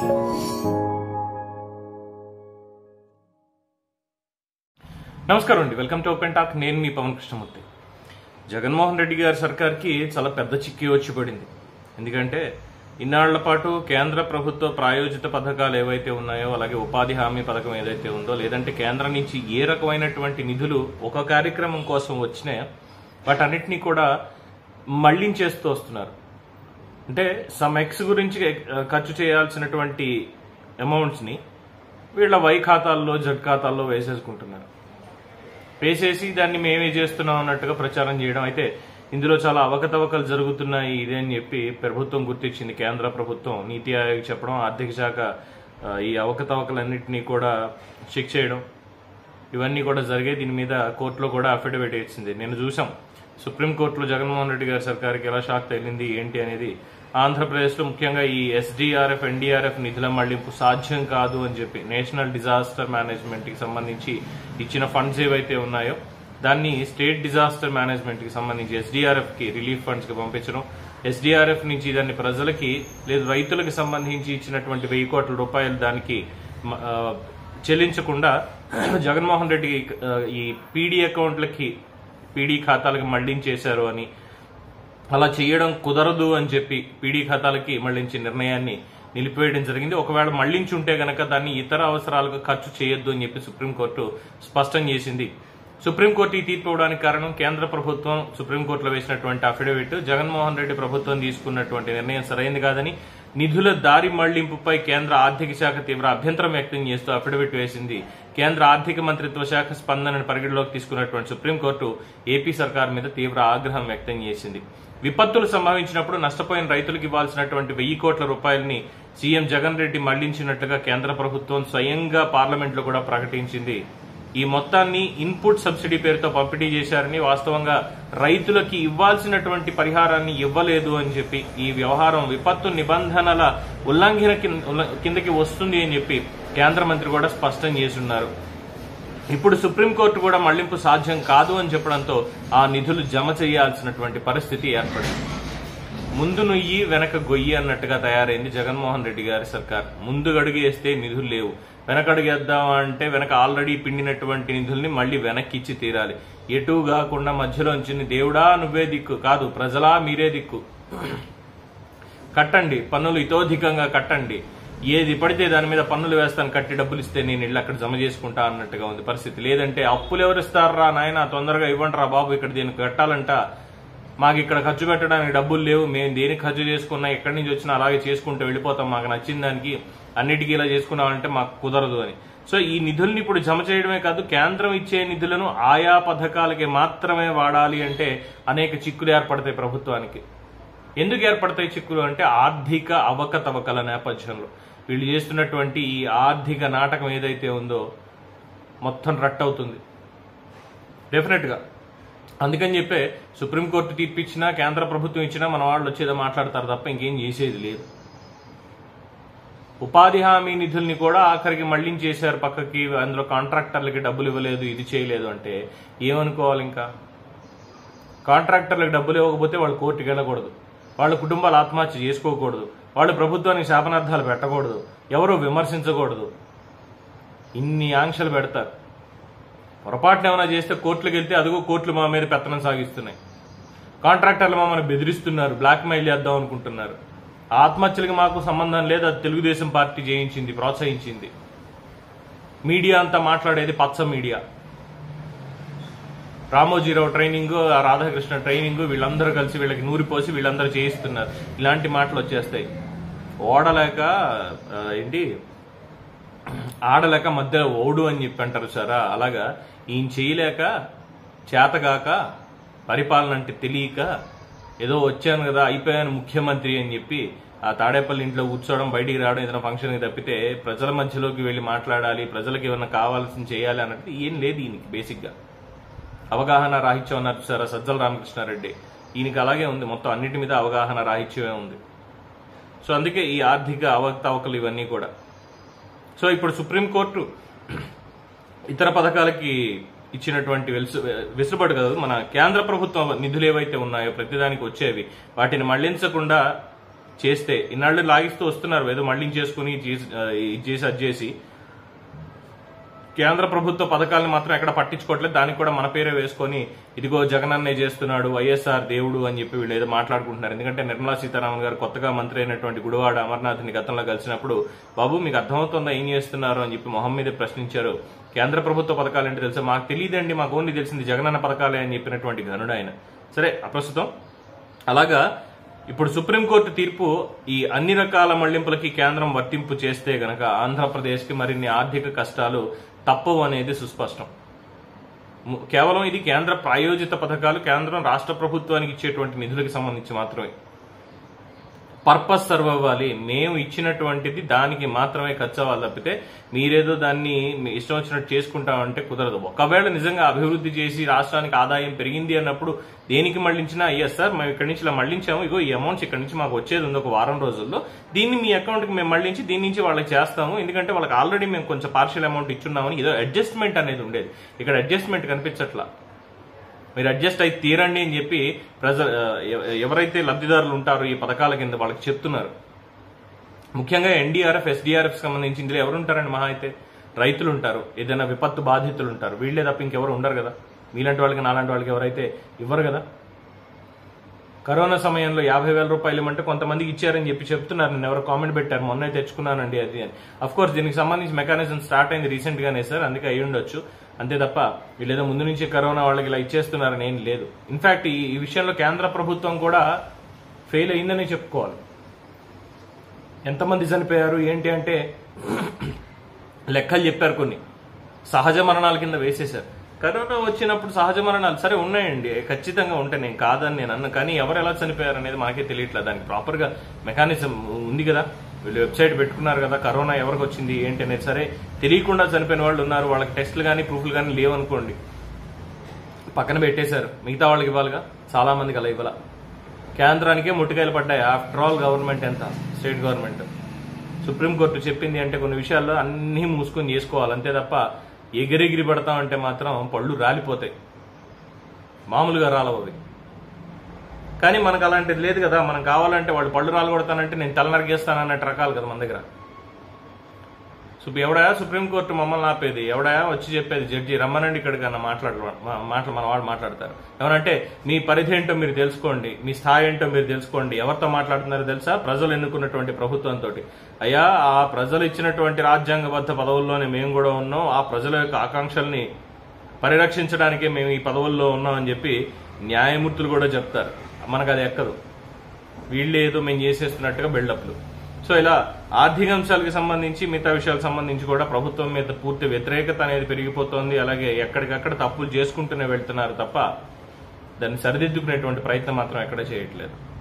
నమస్కారం అండి welcome to open talk నేను మీ పవన్ కృష్ణమూర్తి జగన్మోహన్ రెడ్డి గారి సర్కార్కి చాలా పెద్ద చిక్కి వచ్చి పడింది ఎందుకంటే ఇన్నాళ్ల పాటు కేంద్ర ప్రభుత్వ ప్రాయోజిత పథకాలు ఏవైతే ఉన్నాయో అలాగే ఉపాధి హామీ పథకం ఏదైతే ఉందో లేదంటే కేంద్రం నుంచి ఏ రకమైనటువంటి నిధులు ఒక కార్యక్రమం కోసం వచ్చినాయో వాటన్నిటినీ కూడా మళ్లించేస్తూ వస్తున్నారు అంటే సమ్ ఎక్స్ గురించి ఆ, ఖర్చు చేయాల్సినటువంటి అమౌంట్స్ని వీళ్ళ వై ఖాతాల్లో జడ్ ఖాతాల్లో వేసేసుకుంటున్నారు వేసేసి దాన్ని మేమే చేస్తున్నాం అన్నట్టుగా ప్రచారం చేయడం అయితే ఇందులో చాలా అవకతవకలు జరుగుతున్నాయి ఇదే అని చెప్పి ప్రభుత్వం గుర్తించింది కేంద్ర ప్రభుత్వం నీతి ఆయోగ్ చెప్పడం ఆర్థిక శాఖ ఆ, ఈ అవకతవకలన్నింటినీ కూడా చెక్ చేయడం ఇవన్నీ కూడా జరిగాయి దీని మీద కోర్టులో కూడా అఫిడవిట్ ఇచ్చింది నేను చూసాం సుప్రీంకోర్టులో జగన్మోహన్ రెడ్డి గారి సర్కార్కి ఎలా షాక్ తగిలింది ఏంటి అనేది ఆంధ్రప్రదేశ్లో ముఖ్యంగా ఈ ఎస్డీఆర్ఎఫ్ ఎన్డీఆర్ఎఫ్ నిధుల మళ్లింపు సాధ్యం కాదు అని చెప్పి నేషనల్ డిజాస్టర్ మేనేజ్మెంట్కి సంబంధించి ఇచ్చిన ఫండ్స్ ఏవైతే ఉన్నాయో దాన్ని స్టేట్ డిజాస్టర్ మేనేజ్మెంట్కి సంబంధించి ఎస్డీఆర్ఎఫ్కి రిలీఫ్ ఫండ్స్కి పంపించడం ఎస్డీఆర్ఎఫ్ నుంచి దాన్ని ప్రజలకి లేదు రైతులకు సంబంధించి ఇచ్చినటువంటి వెయ్యి కోట్ల రూపాయలు దానికి మ- ఆ, చెల్లించకుండా జగన్మోహన్ రెడ్డి ఆ, ఈ పీడీ అకౌంట్లకి పీడీ ఖాతాలకు మళ్లించేశారు అని అలా చేయడం కుదరదు అని చెప్పి పీడీ ఖాతాలకి మళ్లించే నిర్ణయాన్ని నిలిపివేయడం జరిగింది ఒకవేళ మళ్లించి ఉంటే గనక దాన్ని ఇతర అవసరాలకు ఖర్చు చేయొద్దు అని చెప్పి సుప్రీంకోర్టు స్పష్టం చేసింది సుప్రీంకోర్టు ఈ తీర్పు ఇవ్వడానికి కారణం కేంద్ర ప్రభుత్వం సుప్రీంకోర్టులో వేసినటువంటి అఫిడవిట్ జగన్మోహన్ రెడ్డి ప్రభుత్వం తీసుకున్నటువంటి నిర్ణయం సరైంది కాదని నిధుల దారి మళ్లింపుపై కేంద్ర ఆర్థిక శాఖ తీవ్ర అభ్యంతరం వ్యక్తం చేస్తూ అఫిడవిట్ వేసింది కేంద్ర ఆర్థిక మంత్రిత్వ శాఖ స్పందనను పరిగణలోకి తీసుకున్నటువంటి సుప్రీంకోర్టు ఏపీ సర్కార్ మీద తీవ్ర ఆగ్రహం వ్యక్తం చేసింది విపత్తులు సంభవించినప్పుడు నష్టపోయిన రైతులకు ఇవ్వాల్సినటువంటి వెయ్యి కోట్ల రూపాయలని సీఎం జగన్ రెడ్డి మళ్లించినట్టుగా కేంద్ర ప్రభుత్వం స్వయంగా పార్లమెంట్లో కూడా ప్రకటించింది ఈ మొత్తాన్ని ఇన్పుట్ సబ్సిడీ పేరుతో పంపిణీ చేశారని వాస్తవంగా రైతులకి ఇవ్వాల్సినటువంటి పరిహారాన్ని ఇవ్వలేదు అని చెప్పి ఈ వ్యవహారం విపత్తు నిబంధనల ఉల్లంఘన కింద- ఉల్ల- కిందకి వస్తుంది అని చెప్పి కేంద్ర మంత్రి కూడా స్పష్టం చేస్తున్నారు ఇప్పుడు సుప్రీంకోర్టు కూడా మళ్లింపు సాధ్యం కాదు అని చెప్పడంతో ఆ నిధులు జమ చేయాల్సినటువంటి పరిస్థితి ఏర్పడింది ముందు నుయ్యి వెనక గొయ్యి అన్నట్టుగా తయారైంది జగన్మోహన్ రెడ్డి గారి సర్కార్ ముందు గడుగు వేస్తే నిధులు లేవు వెనకడుగు వేద్దాం అంటే వెనక ఆల్రెడీ పిండినటువంటి నిధుల్ని మళ్ళీ వెనక్కి ఇచ్చి తీరాలి ఎటు కాకుండా మధ్యలో ఉంచింది దేవుడా నువ్వే దిక్కు కాదు ప్రజలా మీరే దిక్కు కట్టండి పన్నులు ఇతోధికంగా కట్టండి ఏది పడితే దాని మీద పన్నులు వేస్తాను కట్టి డబ్బులు ఇస్తే నేను ఇల్లు అక్కడ జమ చేసుకుంటా అన్నట్టుగా ఉంది పరిస్థితి లేదంటే అప్పులు ఎవరు ఇస్తారా నాయన తొందరగా ఇవ్వండి రా బాబు ఇక్కడ దీనికి కట్టాలంట మాకు ఇక్కడ ఖర్చు పెట్టడానికి డబ్బులు లేవు మేము దేనికి ఖర్చు చేసుకున్నా ఎక్కడి నుంచి వచ్చినా అలాగే చేసుకుంటూ వెళ్ళిపోతాం మాకు నచ్చిన దానికి అన్నిటికీ ఇలా చేసుకున్నామంటే మాకు కుదరదు అని సో ఈ నిధుల్ని ఇప్పుడు జమ చేయడమే కాదు కేంద్రం ఇచ్చే నిధులను ఆయా పథకాలకి మాత్రమే వాడాలి అంటే అనేక చిక్కులు ఏర్పడతాయి ప్రభుత్వానికి ఎందుకు ఏర్పడతాయి చిక్కులు అంటే ఆర్థిక అవకతవకల నేపథ్యంలో వీళ్ళు చేస్తున్నటువంటి ఈ ఆర్థిక నాటకం ఏదైతే ఉందో మొత్తం రట్ అవుతుంది డెఫినెట్గా అందుకని చెప్పే సుప్రీంకోర్టు తీర్పు ఇచ్చినా కేంద్ర ప్రభుత్వం ఇచ్చినా మన వాళ్ళు వచ్చేదో మాట్లాడతారు తప్ప ఇంకేం చేసేది లేదు ఉపాధి హామీ నిధుల్ని కూడా ఆఖరికి మళ్లించేశారు పక్కకి అందులో కాంట్రాక్టర్లకి డబ్బులు ఇవ్వలేదు ఇది చేయలేదు అంటే ఏమనుకోవాలి ఇంకా కాంట్రాక్టర్లకు డబ్బులు ఇవ్వకపోతే వాళ్ళు కోర్టుకి వెళ్ళకూడదు వాళ్ళ కుటుంబాలు ఆత్మహత్య చేసుకోకూడదు వాళ్ళు ప్రభుత్వానికి శాపనార్థాలు పెట్టకూడదు ఎవరు విమర్శించకూడదు ఇన్ని ఆంక్షలు పెడతారు పొరపాటున ఏమైనా చేస్తే కోర్టులకు వెళ్తే అదిగో కోర్టులు మా మీద పెత్తనం సాగిస్తున్నాయి కాంట్రాక్టర్లు మమ్మల్ని బెదిరిస్తున్నారు బ్లాక్ మెయిల్ చేద్దాం అనుకుంటున్నారు ఆత్మహత్యలకు మాకు సంబంధం లేదు అది తెలుగుదేశం పార్టీ చేయించింది ప్రోత్సహించింది మీడియా అంతా మాట్లాడేది పచ్చ మీడియా రామోజీరావు ట్రైనింగ్ ఆ రాధాకృష్ణ ట్రైనింగ్ వీళ్ళందరూ కలిసి వీళ్ళకి నూరిపోసి వీళ్ళందరూ చేయిస్తున్నారు ఇలాంటి మాటలు వచ్చేస్తాయి ఓడలేక ఆ, ఏంటి ఆడలేక మధ్య ఓడు అని చెప్పి అంటారు సారా అలాగా ఈయన చేయలేక చేతగాక పరిపాలన అంటే తెలియక ఏదో వచ్చాను కదా అయిపోయాను ముఖ్యమంత్రి అని చెప్పి ఆ తాడేపల్లి ఇంట్లో కూర్చోవడం బయటికి రావడం ఏదైనా ఫంక్షన్కి తప్పితే ప్రజల మధ్యలోకి వెళ్ళి మాట్లాడాలి ప్రజలకు ఏమైనా కావాల్సింది చేయాలి అన్నట్టు ఏం లేదు ఈయనకి బేసిక్గా అవగాహన రాహిత్యం అన్నారు సార్ సజ్జల రామకృష్ణారెడ్డి ఈయనకి అలాగే ఉంది మొత్తం అన్నిటి మీద అవగాహన రాహిత్యమే ఉంది సో అందుకే ఈ ఆర్థిక అవకతవకలు ఇవన్నీ కూడా సో ఇప్పుడు సుప్రీంకోర్టు ఇతర పథకాలకి ఇచ్చినటువంటి వెలుసు వెసులుబాటు కాదు మన కేంద్ర ప్రభుత్వ నిధులు ఏవైతే ఉన్నాయో ప్రతిదానికి వచ్చేవి వాటిని మళ్లించకుండా చేస్తే ఇన్నాళ్ళు లాగిస్తూ వస్తున్నారు ఏదో మళ్లించేసుకుని చేసి- ఆ, ఇది చేసి అది చేసి కేంద్ర ప్రభుత్వ పథకాలను మాత్రం ఎక్కడ పట్టించుకోవట్లేదు దానికి కూడా మన పేరే వేసుకొని ఇదిగో జగనన్నే చేస్తున్నాడు వైఎస్ఆర్ దేవుడు అని చెప్పి వీళ్ళు ఏదో మాట్లాడుకుంటున్నారు ఎందుకంటే నిర్మలా సీతారామన్ గారు కొత్తగా మంత్రి అయినటువంటి గుడివాడ అమర్నాథ్ని గతంలో కలిసినప్పుడు బాబు మీకు అర్థమవుతుందా ఏం చేస్తున్నారు అని చెప్పి మొహం మీద ప్రశ్నించారు కేంద్ర ప్రభుత్వ పథకాలు ఏంటి తెలుసా మాకు తెలియదండి మాకు ఓన్లీ తెలిసింది జగనన్న పథకాలే అని చెప్పినటువంటి ఘనుడు ఆయన సరే అప్రస్తుతం అలాగా ఇప్పుడు సుప్రీంకోర్టు తీర్పు ఈ అన్ని రకాల మళ్లింపులకి కేంద్రం వర్తింపు చేస్తే గనక ఆంధ్రప్రదేశ్కి మరిన్ని ఆర్థిక కష్టాలు తప్పవు అనేది సుస్పష్టం ము- కేవలం ఇది కేంద్ర ప్రాయోజిత పథకాలు కేంద్రం రాష్ట్ర ప్రభుత్వానికి ఇచ్చేటువంటి నిధులకి సంబంధించి మాత్రమే పర్పస్ సర్వ్ అవ్వాలి మేము ఇచ్చినటువంటిది దానికి మాత్రమే ఖర్చు అవ్వాలి తప్పితే మీరేదో దాన్ని మీ ఇష్టం వచ్చినట్టు చేసుకుంటామంటే కుదరదు ఒకవేళ నిజంగా అభివృద్ధి చేసి రాష్ట్రానికి ఆదాయం పెరిగింది అన్నప్పుడు దేనికి మళ్లించినా ఎస్ సార్ మేము ఇక్కడి నుంచి ఇలా మళ్లించాము ఇగో ఈ అమౌంట్స్ ఇక్కడి నుంచి మాకు వచ్చేది ఉంది ఒక వారం రోజుల్లో దీన్ని మీ అకౌంట్కి మేము మళ్లించి దీని నుంచి వాళ్ళకి చేస్తాము ఎందుకంటే వాళ్ళకి ఆల్రెడీ మేము కొంచెం పార్షియల్ అమౌంట్ ఇచ్చున్నామని ఏదో అడ్జస్ట్మెంట్ అనేది ఉండేది ఇక్కడ అడ్జస్ట్మెంట్ కనిపించట్లా మీరు అడ్జస్ట్ అయి తీరండి అని చెప్పి ప్రజ ఎ- ఎవరైతే లబ్ధిదారులు ఉంటారో ఈ పథకాల కింద వాళ్ళకి చెప్తున్నారు ముఖ్యంగా ఎన్డీఆర్ఎఫ్ ఎస్డీఆర్ఎఫ్ సంబంధించి ఇందులో ఎవరు ఉంటారండి మహా అయితే రైతులు ఉంటారు ఏదైనా విపత్తు బాధితులు ఉంటారు వీళ్ళే తప్ప ఇంకెవరు ఉండరు కదా మీలాంటి వాళ్ళకి నాలాంటి వాళ్ళకి ఎవరైతే ఇవ్వరు కదా కరోనా సమయంలో యాభై వేల రూపాయలు ఇవ్వమంటే కొంతమందికి ఇచ్చారని చెప్పి చెప్తున్నారు నేను ఎవరో కామెంట్ పెట్టారు మొన్నే తెచ్చుకున్నానండి అది అని అఫ్ కోర్స్ దీనికి సంబంధించి మెకానిజం స్టార్ట్ అయింది రీసెంట్ గానే సార్ అందుకే అయి ఉండొచ్చు అంతే తప్ప వీళ్ళేదో ముందు నుంచే కరోనా వాళ్ళకి ఇలా ఇచ్చేస్తున్నారని ఏం లేదు ఇన్ఫాక్ట్ ఈ ఈ విషయంలో కేంద్ర ప్రభుత్వం కూడా ఫెయిల్ అయిందని చెప్పుకోవాలి ఎంతమంది చనిపోయారు ఏంటి అంటే లెక్కలు చెప్పారు కొన్ని సహజ మరణాల కింద వేసేశారు కరోనా వచ్చినప్పుడు సహజ మరణాలు సరే ఉన్నాయండి ఖచ్చితంగా ఉంటాయి నేను కాదని నేను అన్న కానీ ఎవరు ఎలా చనిపోయారు అనేది మనకే తెలియట్లేదు దానికి ప్రాపర్గా మెకానిజం ఉంది కదా వీళ్ళు వెబ్సైట్ పెట్టుకున్నారు కదా కరోనా ఎవరికి వచ్చింది ఏంటి అనేది సరే తెలియకుండా చనిపోయిన వాళ్ళు ఉన్నారు వాళ్ళకి టెస్టులు కానీ ప్రూఫ్లు కానీ లేవనుకోండి పక్కన పెట్టేశారు మిగతా వాళ్ళకి ఇవ్వాలిగా చాలా మందికి అలా ఇవ్వాల కేంద్రానికే ముట్టుకాయలు పడ్డాయి ఆఫ్టర్ ఆల్ గవర్నమెంట్ ఎంత స్టేట్ గవర్నమెంట్ సుప్రీంకోర్టు చెప్పింది అంటే కొన్ని విషయాల్లో అన్నీ మూసుకొని చేసుకోవాలి అంతే తప్ప ఎగిరెగిరి పడతామంటే మాత్రం పళ్ళు రాలిపోతాయి మామూలుగా రాలవు అవి కానీ మనకు అలాంటిది లేదు కదా మనం కావాలంటే వాడు పళ్ళు రాలగొడతానంటే నేను తల నరికేస్తానన్నట్టు రకాలు కదా మన దగ్గర సో ఎవడా సుప్రీంకోర్టు మమ్మల్ని ఆపేది ఎవడా వచ్చి చెప్పేది జడ్జి రమ్మనండి ఇక్కడికి అన్న మాట్లాడ మా- మాటలు మన వాళ్ళు మాట్లాడతారు ఎవరంటే మీ పరిధి ఏంటో మీరు తెలుసుకోండి మీ స్థాయి ఏంటో మీరు తెలుసుకోండి ఎవరితో మాట్లాడుతున్నారో తెలుసా ప్రజలు ఎన్నుకున్నటువంటి ప్రభుత్వంతో అయ్యా ఆ ప్రజలు ఇచ్చినటువంటి రాజ్యాంగబద్ధ పదవుల్లోనే మేము కూడా ఉన్నాం ఆ ప్రజల యొక్క ఆకాంక్షల్ని పరిరక్షించడానికే మేము ఈ పదవుల్లో ఉన్నాం అని చెప్పి న్యాయమూర్తులు కూడా చెప్తారు మనకు అది ఎక్కదు వీళ్ళు ఏదో మేము చేసేస్తున్నట్టుగా బిల్డప్లు సో ఇలా ఆర్థిక అంశాలకు సంబంధించి మిగతా విషయాలకు సంబంధించి కూడా ప్రభుత్వం మీద పూర్తి వ్యతిరేకత అనేది పెరిగిపోతోంది అలాగే ఎక్కడికక్కడ తప్పులు చేసుకుంటూనే వెళ్తున్నారు తప్ప దాన్ని సరిదిద్దుకునేటువంటి ప్రయత్నం మాత్రం ఎక్కడ చేయట్లేదు